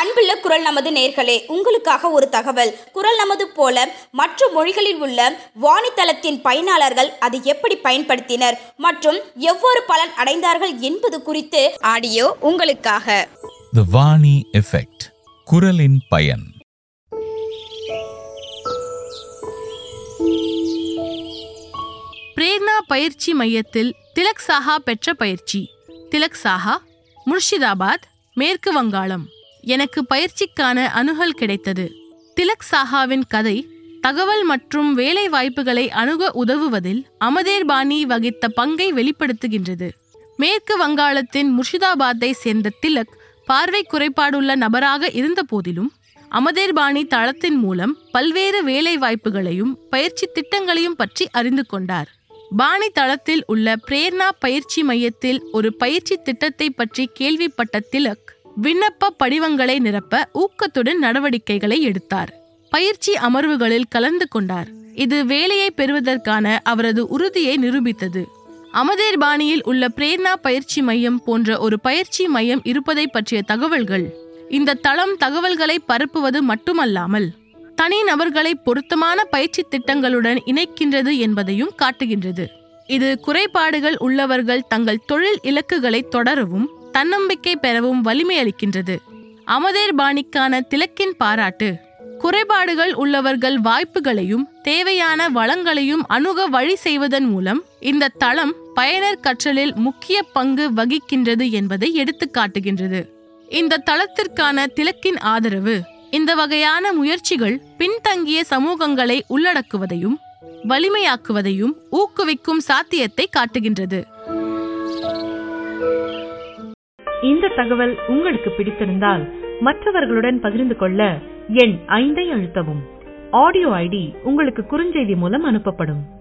அன்புள்ள குரல் நமது நேர்களே உங்களுக்காக ஒரு தகவல் குரல் நமது போல மற்ற மொழிகளில் உள்ள வாணித்தளத்தின் பயனாளர்கள் அதை எப்படி பயன்படுத்தினர் மற்றும் எவ்வாறு பலன் அடைந்தார்கள் என்பது குறித்து ஆடியோ உங்களுக்காக த வாணி எஃபெக்ட் குரலின் பயன் பிரேர்னா பயிற்சி மையத்தில் திலக் சாஹா பெற்ற பயிற்சி திலக் சாஹா முர்ஷிதாபாத் மேற்கு வங்காளம் எனக்கு பயிற்சிக்கான அணுகல் கிடைத்தது திலக் சாஹாவின் கதை தகவல் மற்றும் வேலை வாய்ப்புகளை அணுக உதவுவதில் அமதேர் பாணி வகித்த பங்கை வெளிப்படுத்துகின்றது மேற்கு வங்காளத்தின் முர்ஷிதாபாத்தை சேர்ந்த திலக் பார்வை குறைபாடுள்ள நபராக இருந்த போதிலும் அமதேர்பாணி தளத்தின் மூலம் பல்வேறு வேலை வாய்ப்புகளையும் பயிற்சி திட்டங்களையும் பற்றி அறிந்து கொண்டார் பாணி தளத்தில் உள்ள பிரேர்னா பயிற்சி மையத்தில் ஒரு பயிற்சி திட்டத்தை பற்றி கேள்விப்பட்ட திலக் விண்ணப்ப படிவங்களை நிரப்ப ஊக்கத்துடன் நடவடிக்கைகளை எடுத்தார் பயிற்சி அமர்வுகளில் கலந்து கொண்டார் இது வேலையை பெறுவதற்கான அவரது உறுதியை நிரூபித்தது அமதேர் பாணியில் உள்ள பிரேர்னா பயிற்சி மையம் போன்ற ஒரு பயிற்சி மையம் இருப்பதை பற்றிய தகவல்கள் இந்த தளம் தகவல்களை பரப்புவது மட்டுமல்லாமல் தனி நபர்களை பொருத்தமான பயிற்சி திட்டங்களுடன் இணைக்கின்றது என்பதையும் காட்டுகின்றது இது குறைபாடுகள் உள்ளவர்கள் தங்கள் தொழில் இலக்குகளை தொடரவும் தன்னம்பிக்கை பெறவும் வலிமை அளிக்கின்றது அமதேர் பாணிக்கான திலக்கின் பாராட்டு குறைபாடுகள் உள்ளவர்கள் வாய்ப்புகளையும் தேவையான வளங்களையும் அணுக வழி செய்வதன் மூலம் இந்த தளம் பயனர் கற்றலில் முக்கிய பங்கு வகிக்கின்றது என்பதை எடுத்து காட்டுகின்றது இந்த தளத்திற்கான திலக்கின் ஆதரவு இந்த வகையான முயற்சிகள் பின்தங்கிய சமூகங்களை உள்ளடக்குவதையும் வலிமையாக்குவதையும் ஊக்குவிக்கும் சாத்தியத்தை காட்டுகின்றது இந்த தகவல் உங்களுக்கு பிடித்திருந்தால் மற்றவர்களுடன் பகிர்ந்து கொள்ள எண் ஐந்தை அழுத்தவும் ஆடியோ ஐடி உங்களுக்கு குறுஞ்செய்தி மூலம் அனுப்பப்படும்